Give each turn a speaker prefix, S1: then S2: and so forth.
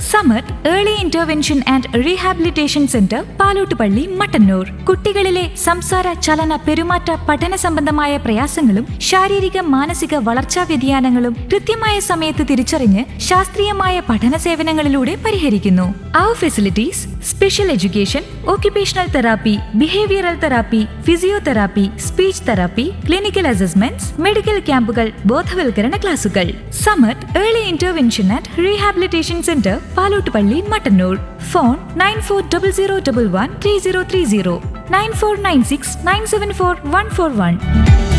S1: സമത് early intervention and rehabilitation centre Palottupalli Mattannur കുട്ടികളിലെ സംസാര ചലന പെരുമാറ്റ പഠന സംബന്ധമായ പ്രയാസങ്ങളും ശാരീരിക മാനസിക വളർച്ചാ വ്യതിയാനങ്ങളും കൃത്യമായ സമയത്ത് തിരിച്ചറിഞ്ഞ് ശാസ്ത്രീയമായ പഠന സേവനങ്ങളിലൂടെ പരിഹരിക്കുന്നു അവർ facilities special education occupational therapy behavioural therapy physiotherapy speech therapy clinical assessments medical ക്യാമ്പുകൾ ബോധവൽക്കരണ ക്ലാസുകൾ Samath early intervention and rehabilitation centre Palottupalli Mattannur phone nine four double zero double one three zero three zero nine four nine six nine seven four one four one